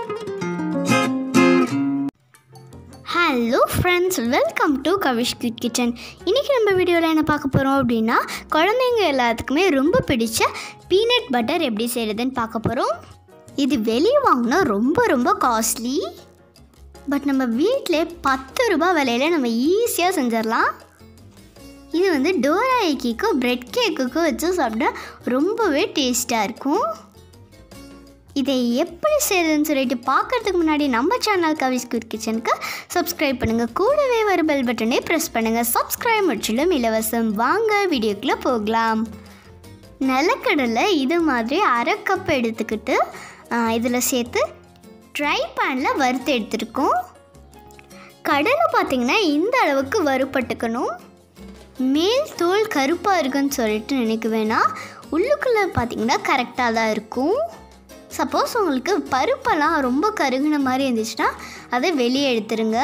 hello friends welcome to Kavish kid kitchen இன்றைக்கி நம்ம வீடியோவில் என்ன பார்க்க போகிறோம் அப்படின்னா குழந்தைங்க எல்லாத்துக்குமே ரொம்ப பிடிச்ச பீனட் பட்டர் எப்படி செய்கிறதுன்னு பார்க்க போகிறோம் இது வெளியே வாங்கினா ரொம்ப ரொம்ப காஸ்ட்லி பட் நம்ம வீட்டிலே பத்து ரூபாய் விலையில் நம்ம ஈஸியாக செஞ்சிடலாம் இது வந்து டோரா கேக்கும் பிரெட் கேக்குக்கும் வச்சு சாப்பிட்டா ரொம்பவே டேஸ்ட்டாக இருக்கும் இதை எப்படி செய்யறதுன்னு சொல்லிட்டு பார்க்கறதுக்கு முன்னாடி நம்ம சேனல் கவிஸ் குட் கிச்சனுக்கு சப்ஸ்கிரைப் பண்ணுங்கள் கூடவே வர பெல் பட்டனே ப்ரெஸ் பண்ணுங்கள் சப்ஸ்கிரைப் முற்றிலும் இலவசம் வாங்க வீடியோக்குள்ளே போகலாம் நிலக்கடலை இது மாதிரி அரை கப் எடுத்துக்கிட்டு இதில் சேர்த்து ட்ரை பேனில் வறுத்து எடுத்துருக்கோம் கடலை பார்த்திங்கன்னா இந்த அளவுக்கு வறுப்பட்டுக்கணும் மேல் தோல் கருப்பாக இருக்குன்னு சொல்லிட்டு நினைக்க வேணாம் உள்ளுக்குள்ளே பார்த்திங்கன்னா கரெக்டாக தான் இருக்கும் சப்போஸ் உங்களுக்கு பருப்பெல்லாம் ரொம்ப கருகின மாதிரி இருந்துச்சுன்னா அதை வெளியே எடுத்துருங்க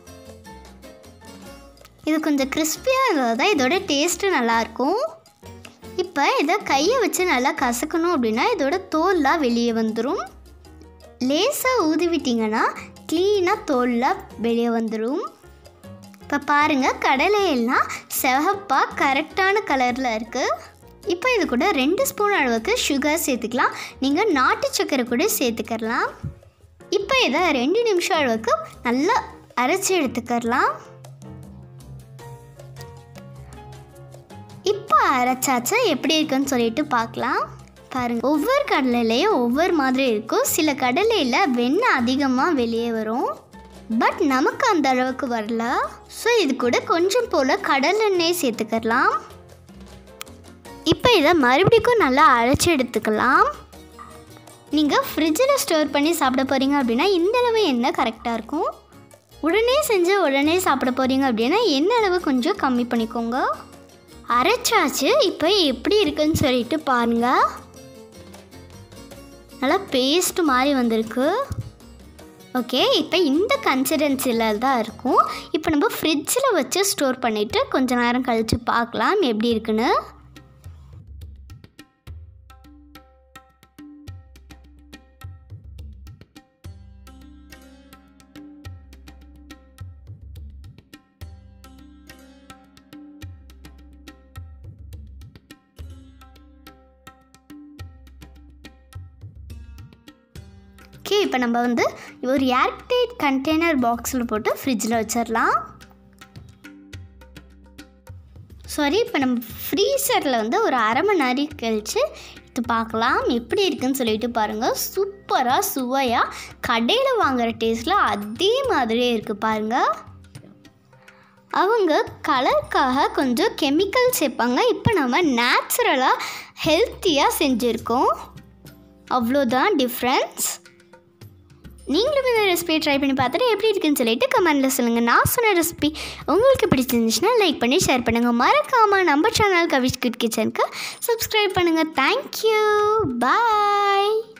இது கொஞ்சம் கிறிஸ்பியாக இருந்தால் தான் இதோட டேஸ்ட்டு நல்லாயிருக்கும் இப்போ இதை கையை வச்சு நல்லா கசக்கணும் அப்படின்னா இதோட தோல்லாம் வெளியே வந்துடும் லேசாக ஊதி விட்டிங்கன்னா க்ளீனாக தோல்லாம் வெளியே வந்துடும் இப்போ பாருங்கள் கடலையெல்லாம் சிவப்பாக கரெக்டான கலரில் இருக்குது இப்போ இது கூட ரெண்டு ஸ்பூன் அளவுக்கு சுகர் சேர்த்துக்கலாம் நீங்கள் நாட்டு சக்கரை கூட சேர்த்துக்கலாம் இப்போ இதை ரெண்டு நிமிஷம் அளவுக்கு நல்லா அரைச்சி எடுத்துக்கலாம் இப்போ அரைச்சாச்சா எப்படி இருக்குன்னு சொல்லிட்டு பார்க்கலாம் பாருங்கள் ஒவ்வொரு கடலையிலையும் ஒவ்வொரு மாதிரி இருக்கும் சில கடலையில் வெண்ணெய் அதிகமாக வெளியே வரும் பட் நமக்கு அந்த அளவுக்கு வரல ஸோ இது கூட கொஞ்சம் போல் கடலெண்ணெய் சேர்த்துக்கலாம் இப்போ இதை மறுபடிக்கும் நல்லா அரைச்சி எடுத்துக்கலாம் நீங்கள் ஃப்ரிட்ஜில் ஸ்டோர் பண்ணி சாப்பிட போகிறீங்க அப்படின்னா இந்த அளவு எண்ணெய் கரெக்டாக இருக்கும் உடனே செஞ்சு உடனே சாப்பிட போகிறீங்க அப்படின்னா எண்ணெய் அளவு கொஞ்சம் கம்மி பண்ணிக்கோங்க அரைச்சாச்சு இப்போ எப்படி இருக்குன்னு சொல்லிட்டு பாருங்கள் நல்லா பேஸ்ட் மாதிரி வந்திருக்கு ஓகே இப்போ இந்த கன்சிடென்சியில் தான் இருக்கும் இப்போ நம்ம ஃப்ரிட்ஜில் வச்சு ஸ்டோர் பண்ணிவிட்டு கொஞ்ச நேரம் கழித்து பார்க்கலாம் எப்படி இருக்குன்னு ஓகே இப்போ நம்ம வந்து ஒரு ஏர்டைட் கண்டெய்னர் பாக்ஸில் போட்டு ஃப்ரிட்ஜில் வச்சிடலாம் சாரி இப்போ நம்ம ஃப்ரீசரில் வந்து ஒரு அரை மணி நேரம் கழித்து இது பார்க்கலாம் எப்படி இருக்குன்னு சொல்லிட்டு பாருங்கள் சூப்பராக சுவையாக கடையில் வாங்குகிற டேஸ்ட்டில் அதே மாதிரியே இருக்குது பாருங்கள் அவங்க கலருக்காக கொஞ்சம் கெமிக்கல் சேர்ப்பாங்க இப்போ நம்ம நேச்சுரலாக ஹெல்த்தியாக செஞ்சுருக்கோம் அவ்வளோதான் டிஃப்ரென்ஸ் நீங்களும் இந்த ரெசிபியை ட்ரை பண்ணி பார்த்துட்டு எப்படி இருக்குன்னு சொல்லிட்டு கமெண்ட்டில் சொல்லுங்கள் நான் சொன்ன ரெசிபி உங்களுக்கு பிடிச்சிருந்துச்சுன்னா லைக் பண்ணி ஷேர் பண்ணுங்கள் மறக்காமல் நம்ம சேனல் கவிஷ் கிட் கிச்சனுக்கு சப்ஸ்கிரைப் பண்ணுங்கள் தேங்க்யூ பாய்